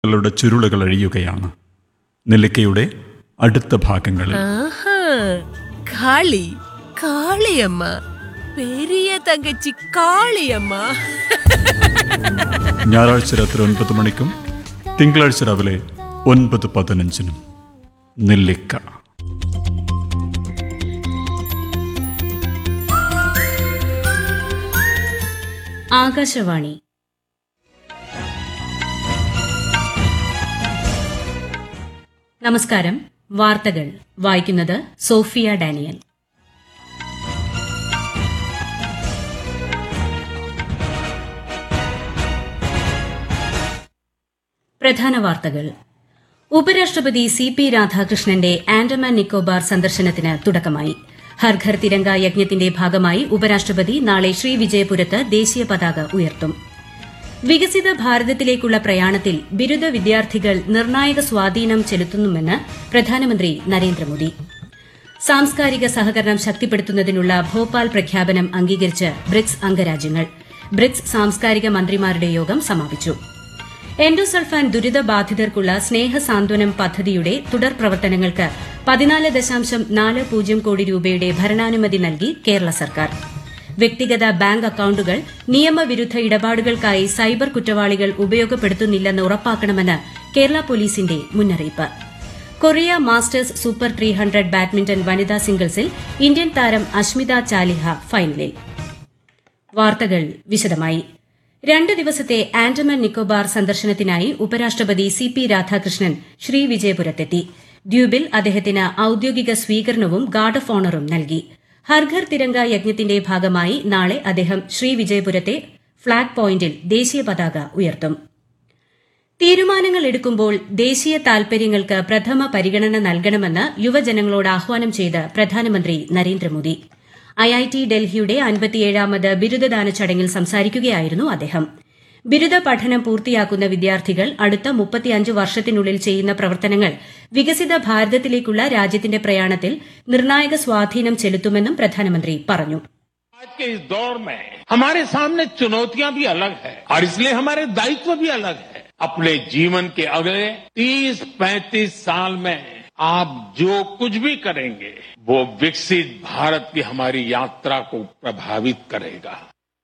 ങ്ങളുടെ ചുരുളുകൾ അഴിയുകയാണ് നെല്ലിക്കയുടെ അടുത്ത ഭാഗങ്ങളിൽ ആഹാ കാളി കാളിയമ്മ പെരിയ തങ്കച്ചി കാളിയമ്മ ഞായറാഴ്ച രാത്രി ഒൻപത് മണിക്കും തിങ്കളാഴ്ച രാവിലെ ഒൻപത് പതിനഞ്ചിനും നെല്ലിക്ക ആകാശവാണി നമസ്കാരം വാർത്തകൾ വായിക്കുന്നത് സോഫിയ ഡാനിയൽ പ്രധാന വാർത്തകൾ ഉപരാഷ്ട്രപതി സി പി രാധാകൃഷ്ണന്റെ ആൻഡമാൻ നിക്കോബാർ സന്ദർശനത്തിന് തുടക്കമായി ഹർഘർ തിരങ്ക യജ്ഞത്തിന്റെ ഭാഗമായി ഉപരാഷ്ട്രപതി നാളെ ശ്രീവിജയപുരത്ത് ദേശീയ പതാക ഉയർത്തും വികസിത ഭാരതത്തിലേക്കുള്ള പ്രയാണത്തിൽ ബിരുദ വിദ്യാർത്ഥികൾ നിർണായക സ്വാധീനം ചെലുത്തുന്നുവെന്ന് പ്രധാനമന്ത്രി നരേന്ദ്രമോദി സാംസ്കാരിക സഹകരണം ശക്തിപ്പെടുത്തുന്നതിനുള്ള ഭോപ്പാൽ പ്രഖ്യാപനം അംഗീകരിച്ച് ബ്രിക്സ് അംഗരാജ്യങ്ങൾ ബ്രിക്സ് സാംസ്കാരിക മന്ത്രിമാരുടെ യോഗം സമാപിച്ചു എൻഡോസൾഫാൻ ദുരിതബാധിതർക്കുള്ള സ്നേഹ സാന്ത്വനം പദ്ധതിയുടെ തുടർ പ്രവർത്തനങ്ങൾക്ക് പതിനാല് ദശാംശം നാല് പൂജ്യം കോടി രൂപയുടെ ഭരണാനുമതി നൽകി കേരള സർക്കാർ വ്യക്തിഗത ബാങ്ക് അക്കൌണ്ടുകൾ നിയമവിരുദ്ധ ഇടപാടുകൾക്കായി സൈബർ കുറ്റവാളികൾ ഉപയോഗപ്പെടുത്തുന്നില്ലെന്ന് ഉറപ്പാക്കണമെന്ന് കേരള പോലീസിന്റെ മുന്നറിയിപ്പ് Korea masters super three hundred badminton വനിതാ സിംഗിൾസിൽ ഇന്ത്യൻ താരം അഷ്മിത ചാലിഹ ഫൈനലിൽ വാർത്തകൾ വിശദമായി രണ്ട് ദിവസത്തെ ആൻഡമാൻ നിക്കോബാർ സന്ദർശനത്തിനായി ഉപരാഷ്ട്രപതി സി പി രാധാകൃഷ്ണൻ ശ്രീവിജയപുരത്തെത്തി ദ്വീപിൽ അദ്ദേഹത്തിന് ഔദ്യോഗിക സ്വീകരണവും ഗാർഡ് ഓഫ് ഓണറും നൽകി ഹർഘർ തിരങ്ക യജ്ഞത്തിന്റെ ഭാഗമായി നാളെ അദ്ദേഹം ശ്രീവിജയപുരത്തെ ഫ്ളാഗ് പോയിന്റിൽ ദേശീയ പതാക ഉയർത്തും തീരുമാനങ്ങൾ എടുക്കുമ്പോൾ ദേശീയ താൽപര്യങ്ങൾക്ക് പ്രഥമ പരിഗണന നൽകണമെന്ന് യുവജനങ്ങളോട് ആഹ്വാനം ചെയ്ത് പ്രധാനമന്ത്രി നരേന്ദ്രമോദി ഐഐടി ഡൽഹിയുടെ അൻപത്തിയേഴാമത് ബിരുദദാന ചടങ്ങിൽ സംസാരിക്കുകയായിരുന്നു അദ്ദേഹം ബിരുദ പഠനം പൂർത്തിയാക്കുന്ന വിദ്യാർത്ഥികൾ അടുത്ത മുപ്പത്തിയഞ്ച് വർഷത്തിനുള്ളിൽ ചെയ്യുന്ന പ്രവർത്തനങ്ങൾ വികസിത ഭാരതത്തിലേക്കുള്ള രാജ്യത്തിന്റെ പ്രയാണത്തിൽ നിർണായക സ്വാധീനം ചെലുത്തുമെന്നും പ്രധാനമന്ത്രി പറഞ്ഞു आज के इस दौर में हमारे सामने चुनौतियां भी अलग है और इसलिए हमारे दायित्व भी अलग है अपने जीवन के अगले 30-35 साल में आप जो कुछ भी करेंगे वो विकसित भारत की हमारी यात्रा को प्रभावित करेगा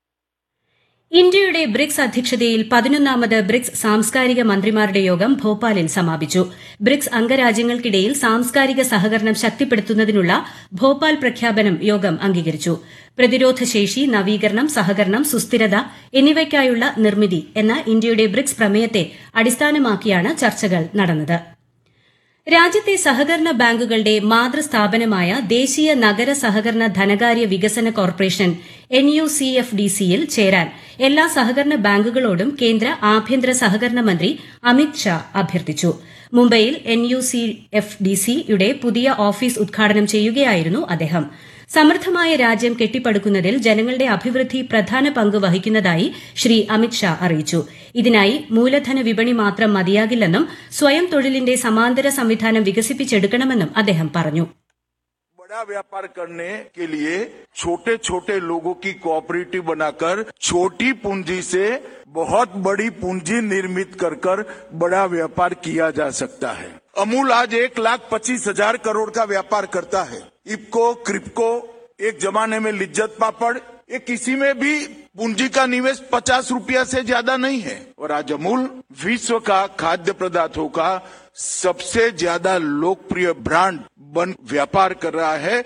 ഇന്ത്യയുടെ ബ്രിക്സ് അധ്യക്ഷതയിൽ പതിനൊന്നാമത് ബ്രിക്സ് സാംസ്കാരിക മന്ത്രിമാരുടെ യോഗം ഭോപ്പാലിൽ സമാപിച്ചു ബ്രിക്സ് അംഗരാജ്യങ്ങൾക്കിടയിൽ സാംസ്കാരിക സഹകരണം ശക്തിപ്പെടുത്തുന്നതിനുള്ള ഭോപ്പാൽ പ്രഖ്യാപനം യോഗം അംഗീകരിച്ചു പ്രതിരോധശേഷി നവീകരണം സഹകരണം സുസ്ഥിരത എന്നിവയ്ക്കായുള്ള നിർമ്മിതി എന്ന ഇന്ത്യയുടെ ബ്രിക്സ് പ്രമേയത്തെ അടിസ്ഥാനമാക്കിയാണ് ചർച്ചകൾ നടന്നത് രാജ്യത്തെ സഹകരണ ബാങ്കുകളുടെ മാതൃസ്ഥാപനമായ ദേശീയ നഗര സഹകരണ ധനകാര്യ വികസന corporation N U C F D സിയിൽ ചേരാൻ എല്ലാ സഹകരണ ബാങ്കുകളോടും കേന്ദ്ര ആഭ്യന്തര സഹകരണ മന്ത്രി അമിത് ഷാ അഭ്യർത്ഥിച്ചു മുംബൈയിൽ N U C F D സിയുടെ പുതിയ ഓഫീസ് ഉദ്ഘാടനം ചെയ്യുകയായിരുന്നു അദ്ദേഹം സമൃദ്ധമായ രാജ്യം കെട്ടിപ്പടുക്കുന്നതിൽ ജനങ്ങളുടെ അഭിവൃദ്ധി പ്രധാന പങ്ക് വഹിക്കുന്നതായി ശ്രീ അമിത് ഷാ അറിയിച്ചു ഇതിനായി മൂലധന വിപണി മാത്രം മതിയാകില്ലെന്നും സ്വയം തൊഴിലിന്റെ സമാന്തര സംവിധാനം വികസിപ്പിച്ചെടുക്കണമെന്നും അദ്ദേഹം പറഞ്ഞു बड़ा व्यापार करने के लिए छोटे छोटे लोगों की कोऑपरेटिव बनाकर छोटी पूंजी से बहुत बड़ी पूंजी निर्मित कर कर बड़ा व्यापार किया जा सकता है अमूल आज एक लाख पच्चीस हजार करोड़ का व्यापार करता है इपको क्रिप्को एक जमाने में लिज्जत पापड़ ये किसी में भी पूंजी का निवेश पचास रुपया से ज्यादा नहीं है और आज अमूल विश्व का खाद्य पदार्थों का सबसे ज्यादा लोकप्रिय ब्रांड बन व्यापार कर रहा है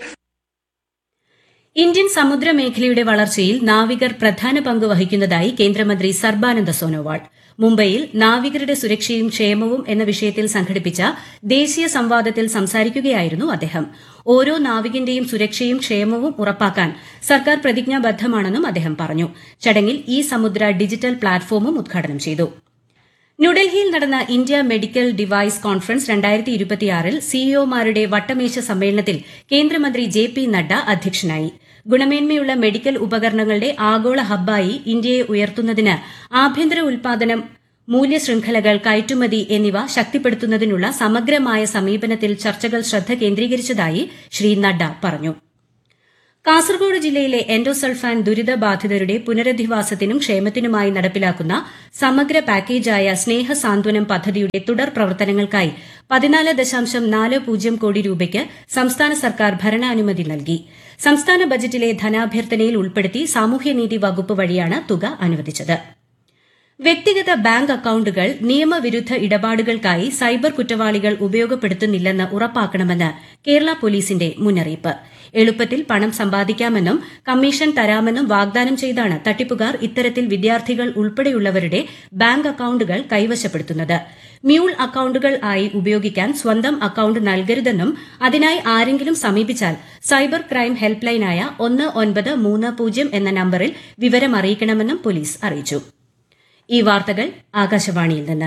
ഇന്ത്യൻ സമുദ്രമേഖലയുടെ വളർച്ചയിൽ നാവികർ പ്രധാന പങ്ക് വഹിക്കുന്നതായി കേന്ദ്രമന്ത്രി സർബാനന്ദ സോനോവാൾ മുംബൈയിൽ നാവികരുടെ സുരക്ഷയും ക്ഷേമവും എന്ന വിഷയത്തിൽ സംഘടിപ്പിച്ച ദേശീയ സംവാദത്തിൽ സംസാരിക്കുകയായിരുന്നു അദ്ദേഹം ഓരോ നാവികന്റെയും സുരക്ഷയും ക്ഷേമവും ഉറപ്പാക്കാൻ സർക്കാർ പ്രതിജ്ഞാബദ്ധമാണെന്നും അദ്ദേഹം പറഞ്ഞു ചടങ്ങിൽ ഈ സമുദ്ര ഡിജിറ്റൽ പ്ലാറ്റ്ഫോമും ഉദ്ഘാടനം ചെയ്തു ന്യൂഡൽഹിയിൽ നടന്ന ഇന്ത്യ മെഡിക്കൽ ഡിവൈസ് കോൺഫറൻസ് രണ്ടായിരത്തി ഇരുപത്തിയാറിൽ സിഇഒമാരുടെ വട്ടമേശ സമ്മേളനത്തിൽ കേന്ദ്രമന്ത്രി ജെ പി നഡ്ഡ അധ്യക്ഷനായി ഗുണമേന്മയുള്ള മെഡിക്കൽ ഉപകരണങ്ങളുടെ ആഗോള ഹബ്ബായി ഇന്ത്യയെ ഉയർത്തുന്നതിന് ആഭ്യന്തര ഉൽപാദനം മൂല്യശൃംഖലകൾ കയറ്റുമതി എന്നിവ ശക്തിപ്പെടുത്തുന്നതിനുള്ള സമഗ്രമായ സമീപനത്തിൽ ചർച്ചകൾ ശ്രദ്ധ കേന്ദ്രീകരിച്ചതായി ശ്രീ നഡ്ഡ പറഞ്ഞു കാസർഗോഡ് ജില്ലയിലെ എൻഡോസൾഫാൻ ദുരിതബാധിതരുടെ പുനരധിവാസത്തിനും ക്ഷേമത്തിനുമായി നടപ്പിലാക്കുന്ന സമഗ്ര പാക്കേജായ സ്നേഹ സാന്ത്വനം പദ്ധതിയുടെ തുടർ പ്രവർത്തനങ്ങൾക്കായി പതിനാല് ദശാംശം നാല് പൂജ്യം കോടി രൂപയ്ക്ക് സംസ്ഥാന സർക്കാർ ഭരണാനുമതി നൽകി സംസ്ഥാന ബജറ്റിലെ ധനാഭ്യർത്ഥനയിൽ ഉൾപ്പെടുത്തി സാമൂഹ്യനീതി വകുപ്പ് വഴിയാണ് തുക അനുവദിച്ചത് വ്യക്തിഗത ബാങ്ക് അക്കൌണ്ടുകൾ നിയമവിരുദ്ധ ഇടപാടുകൾക്കായി സൈബർ കുറ്റവാളികൾ ഉപയോഗപ്പെടുത്തുന്നില്ലെന്ന് ഉറപ്പാക്കണമെന്ന് കേരള പോലീസിന്റെ മുന്നറിയിപ്പ് എളുപ്പത്തിൽ പണം സമ്പാദിക്കാമെന്നും കമ്മീഷൻ തരാമെന്നും വാഗ്ദാനം ചെയ്താണ് തട്ടിപ്പുകാർ ഇത്തരത്തിൽ വിദ്യാർത്ഥികൾ ഉൾപ്പെടെയുള്ളവരുടെ ബാങ്ക് അക്കൌണ്ടുകൾ കൈവശപ്പെടുത്തുന്നത് മ്യൂൾ അക്കൌണ്ടുകൾ ആയി ഉപയോഗിക്കാൻ സ്വന്തം അക്കൌണ്ട് നൽകരുതെന്നും അതിനായി ആരെങ്കിലും സമീപിച്ചാൽ സൈബർ ക്രൈം ഹെൽപ്പ് ലൈനായ ഒന്ന് ഒൻപത് മൂന്ന് പൂജ്യം എന്ന നമ്പറിൽ വിവരം അറിയിക്കണമെന്നും പോലീസ് അറിയിച്ചു ഈ വാർത്തകൾ ആകാശവാണിയിൽ നിന്ന്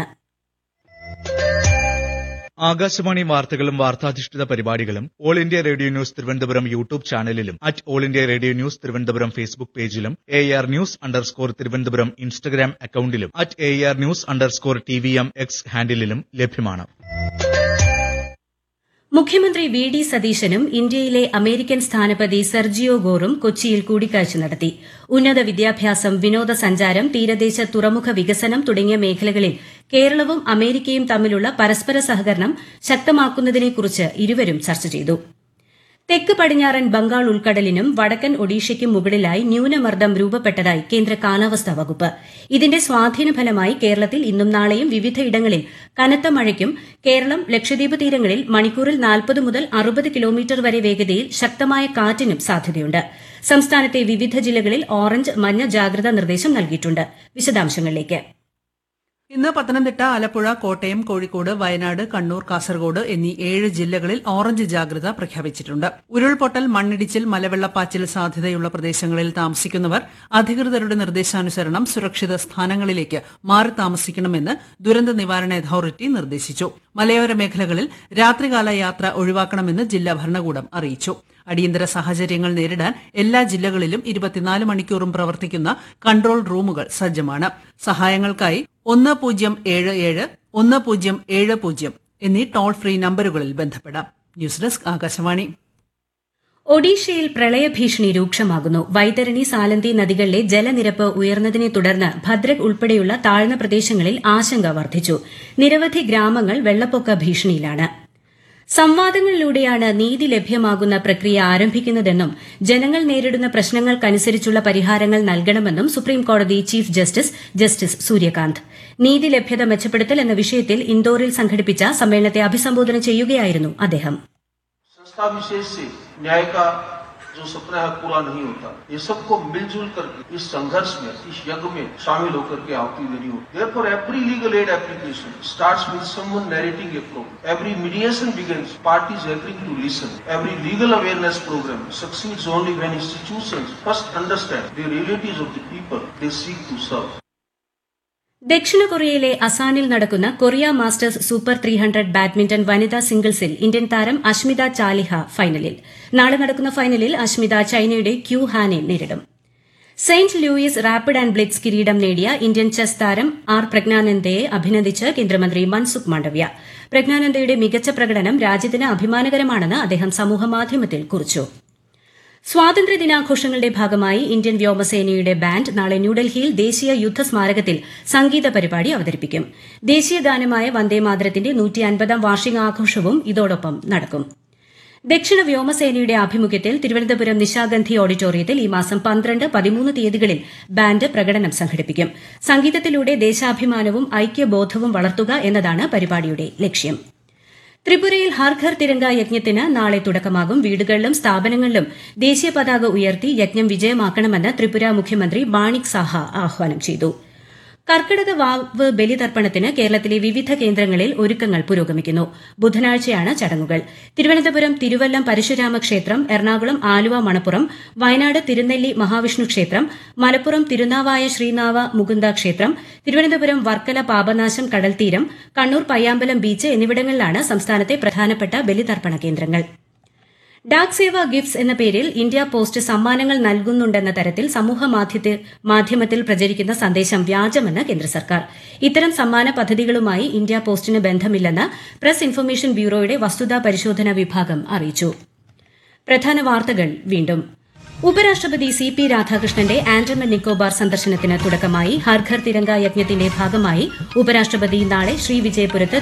ആകാശവാണി വാർത്തകളും വാർത്താധിഷ്ഠിത പരിപാടികളും All India Radio news Thiruvananthapuram YouTube ചാനലിലും at All India Radio news Thiruvananthapuram Facebook പേജിലും A R news underscore Thiruvananthapuram Instagram അക്കൌണ്ടിലും at A R news underscore T V M X ഹാൻഡിലും ലഭ്യമാണ് മുഖ്യമന്ത്രി വി ഡി സതീശനും ഇന്ത്യയിലെ അമേരിക്കൻ സ്ഥാനപതി സെർജിയോ ഗോറും കൊച്ചിയിൽ കൂടിക്കാഴ്ച നടത്തി ഉന്നത വിദ്യാഭ്യാസം വിനോദസഞ്ചാരം തീരദേശ തുറമുഖ വികസനം തുടങ്ങിയ മേഖലകളിൽ കേരളവും അമേരിക്കയും തമ്മിലുള്ള പരസ്പര സഹകരണം ശക്തമാക്കുന്നതിനെക്കുറിച്ച് ഇരുവരും ചർച്ച ചെയ്തു തെക്ക് പടിഞ്ഞാറൻ ബംഗാൾ ഉൾക്കടലിനും വടക്കൻ ഒഡീഷയ്ക്കും മുകളിലായി ന്യൂനമർദ്ദം രൂപപ്പെട്ടതായി കേന്ദ്ര കാലാവസ്ഥാ വകുപ്പ് ഇതിന്റെ സ്വാധീന ഫലമായി കേരളത്തിൽ ഇന്നും നാളെയും വിവിധയിടങ്ങളിൽ കനത്ത മഴയ്ക്കും കേരളം ലക്ഷദ്വീപ് തീരങ്ങളിൽ മണിക്കൂറിൽ നാൽപ്പത് മുതൽ അറുപത് കിലോമീറ്റർ വരെ വേഗതയിൽ ശക്തമായ കാറ്റിനും സാധ്യതയുണ്ട് സംസ്ഥാനത്തെ വിവിധ ജില്ലകളിൽ ഓറഞ്ച് മഞ്ഞ ജാഗ്രതാ നിർദ്ദേശം നൽകിയിട്ടുണ്ട് വിശദാംശങ്ങളിലേക്ക് ഇന്ന് പത്തനംതിട്ട ആലപ്പുഴ കോട്ടയം കോഴിക്കോട് വയനാട് കണ്ണൂർ കാസർഗോഡ് എന്നീ ഏഴ് ജില്ലകളിൽ ഓറഞ്ച് ജാഗ്രത പ്രഖ്യാപിച്ചിട്ടുണ്ട് ഉരുൾപൊട്ടൽ മണ്ണിടിച്ചിൽ മലവെള്ളപ്പാച്ചിൽ സാധ്യതയുള്ള പ്രദേശങ്ങളിൽ താമസിക്കുന്നവർ അധികൃതരുടെ നിർദ്ദേശാനുസരണം സുരക്ഷിത സ്ഥാനങ്ങളിലേക്ക് മാറി താമസിക്കണമെന്ന് ദുരന്ത നിവാരണ അതോറിറ്റി നിർദ്ദേശിച്ചു മലയോര മേഖലകളിൽ രാത്രികാല യാത്ര ഒഴിവാക്കണമെന്ന് ജില്ലാ ഭരണകൂടം അറിയിച്ചു അടിയന്തര സാഹചര്യങ്ങൾ നേരിടാൻ എല്ലാ ജില്ലകളിലും ഇരുപത്തിനാല് മണിക്കൂറും പ്രവർത്തിക്കുന്ന കൺട്രോൾ റൂമുകൾ സജ്ജമാണ് സഹായങ്ങൾക്കായി ഒന്ന് പൂജ്യം ഏഴ് ഏഴ് ഒന്ന് പൂജ്യം ഏഴ് പൂജ്യം എന്നീ ടോൾ ഫ്രീ നമ്പറുകളിൽ ബന്ധപ്പെടാം ന്യൂസ് ഡെസ്ക് ആകാശവാണി ഒഡീഷയിൽ പ്രളയഭീഷണി രൂക്ഷമാകുന്നു വൈതരണി സാലന്തി നദികളിലെ ജലനിരപ്പ് ഉയർന്നതിനെ തുടർന്ന് ഭദ്രക് ഉൾപ്പെടെയുള്ള താഴ്ന്ന പ്രദേശങ്ങളിൽ ആശങ്ക വർദ്ധിച്ചു നിരവധി ഗ്രാമങ്ങൾ വെള്ളപ്പൊക്ക ഭീഷണിയിലാണ് സംവാദങ്ങളിലൂടെയാണ് നീതി ലഭ്യമാകുന്ന പ്രക്രിയ ആരംഭിക്കുന്നതെന്നും ജനങ്ങൾ നേരിടുന്ന പ്രശ്നങ്ങൾക്കനുസരിച്ചുള്ള പരിഹാരങ്ങൾ നൽകണമെന്നും സുപ്രീംകോടതി ചീഫ് ജസ്റ്റിസ് ജസ്റ്റിസ് സൂര്യകാന്ത് നീതി ലഭ്യത മെച്ചപ്പെടുത്തൽ എന്ന വിഷയത്തിൽ ഇൻഡോറിൽ സംഘടിപ്പിച്ച സമ്മേളനത്തെ അഭിസംബോധന ചെയ്യുകയായിരുന്നു അദ്ദേഹം संस्था विशेष से न्याय का जो सपना है पूरा नहीं होता ये सबको मिलजुल करके इस संघर्ष में इस यज्ञ में शामिल होकर के आहुति देनी होती Therefore, every legal aid application starts with someone narrating a problem. Every mediation begins parties agreeing to listen. Every legal awareness program succeeds only when institutions first understand the realities of the people they seek to serve. ദക്ഷിണ കൊറിയയിലെ അസാനിൽ നടക്കുന്ന Korea masters super three hundred badminton വനിതാ സിംഗിൾസിൽ Indian താരം അഷ്മിത ചാലിഹ ഫൈനലിൽ നാളെ നടക്കുന്ന ഫൈനലിൽ അഷ്മിത ചൈനയുടെ ക്യൂ ഹാനെ നേരിടും Saint Louis rapid and blitz കിരീടം നേടിയ ഇന്ത്യൻ ചെസ് താരം ആർ പ്രജ്ഞാനന്ദയെ അഭിനന്ദിച്ച് കേന്ദ്രമന്ത്രി മൻസുഖ് മാണ്ഡവ്യ പ്രജ്ഞാനന്ദയുടെ മികച്ച പ്രകടനം രാജ്യത്തിന് അഭിമാനകരമാണെന്ന് അദ്ദേഹം സമൂഹമാധ്യമത്തിൽ കുറിച്ചു സ്വാതന്ത്ര്യ ദിനാഘോഷങ്ങളുടെ ഭാഗമായി ഇന്ത്യൻ വ്യോമസേനയുടെ ബാൻഡ് നാളെ ന്യൂഡൽഹിയിൽ ദേശീയ യുദ്ധ സ്മാരകത്തിൽ സംഗീത പരിപാടി അവതരിപ്പിക്കും ദേശീയ ഗാനമായ വന്ദേമാതരത്തിന്റെ നൂറ്റി അൻപതാം വാർഷികാഘോഷവും ഇതോടൊപ്പം നടക്കും ദക്ഷിണ വ്യോമസേനയുടെ ആഭിമുഖ്യത്തിൽ തിരുവനന്തപുരം നിശാഗന്ധി ഓഡിറ്റോറിയത്തിൽ ഈ മാസം പന്ത്രണ്ട് പതിമൂന്ന് തീയതികളിൽ ബാൻഡ് പ്രകടനം സംഘടിപ്പിക്കും സംഗീതത്തിലൂടെ ദേശാഭിമാനവും ഐക്യബോധവും വളർത്തുക എന്നതാണ് പരിപാടിയുടെ ലക്ഷ്യം ത്രിപുരയിൽ ഹർ ഘർ തിരങ്ക യജ്ഞത്തിന് നാളെ തുടക്കമാകും വീടുകളിലും സ്ഥാപനങ്ങളിലും ദേശീയ പതാക ഉയർത്തി യജ്ഞം വിജയമാക്കണമെന്ന് ത്രിപുര മുഖ്യമന്ത്രി മാണിക് സാഹ ആഹ്വാനം ചെയ്തു കർക്കിടക വാവ് ബലിതർപ്പണത്തിന് കേരളത്തിലെ വിവിധ കേന്ദ്രങ്ങളിൽ ഒരുക്കങ്ങൾ പുരോഗമിക്കുന്നു ബുധനാഴ്ചയാണ് ചടങ്ങുകൾ തിരുവനന്തപുരം തിരുവല്ലം പരശുരാമ ക്ഷേത്രം എറണാകുളം ആലുവ മണപ്പുറം വയനാട് തിരുനെല്ലി മഹാവിഷ്ണു ക്ഷേത്രം മലപ്പുറം തിരുനാവായ ശ്രീനാവ മുകുന്ദ ക്ഷേത്രം തിരുവനന്തപുരം വർക്കല പാപനാശം കടൽത്തീരം കണ്ണൂർ പയ്യാമ്പലം ബീച്ച് എന്നിവിടങ്ങളിലാണ് സംസ്ഥാനത്തെ പ്രധാനപ്പെട്ട ബലിതർപ്പണ കേന്ദ്രങ്ങൾ ഡാക് സേവ ഗിഫ്റ്റ്സ് എന്ന പേരിൽ ഇന്ത്യ പോസ്റ്റ് സമ്മാനങ്ങൾ നൽകുന്നുണ്ടെന്ന തരത്തിൽ സമൂഹ മാധ്യമത്തിൽ പ്രചരിക്കുന്ന സന്ദേശം വ്യാജമെന്ന് കേന്ദ്ര സർക്കാർ ഇത്തരം സമ്മാന പദ്ധതികളുമായി ഇന്ത്യ പോസ്റ്റിന് ബന്ധമില്ലെന്ന് പ്രസ് ഇൻഫർമേഷൻ ബ്യൂറോയുടെ വസ്തുതാ പരിശോധന വിഭാഗം അറിയിച്ചു പ്രധാന വാർത്തകൾ വീണ്ടും ഉപരാഷ്ട്രപതി സി പി രാധാകൃഷ്ണന്റെ ആൻഡമാൻ നിക്കോബാർ സന്ദർശനത്തിന് തുടക്കമായി ഹർഘർ തിരങ്ക യജ്ഞത്തിന്റെ ഭാഗമായി ഉപരാഷ്ട്രപതി നാളെ ശ്രീവിജയപുരത്ത്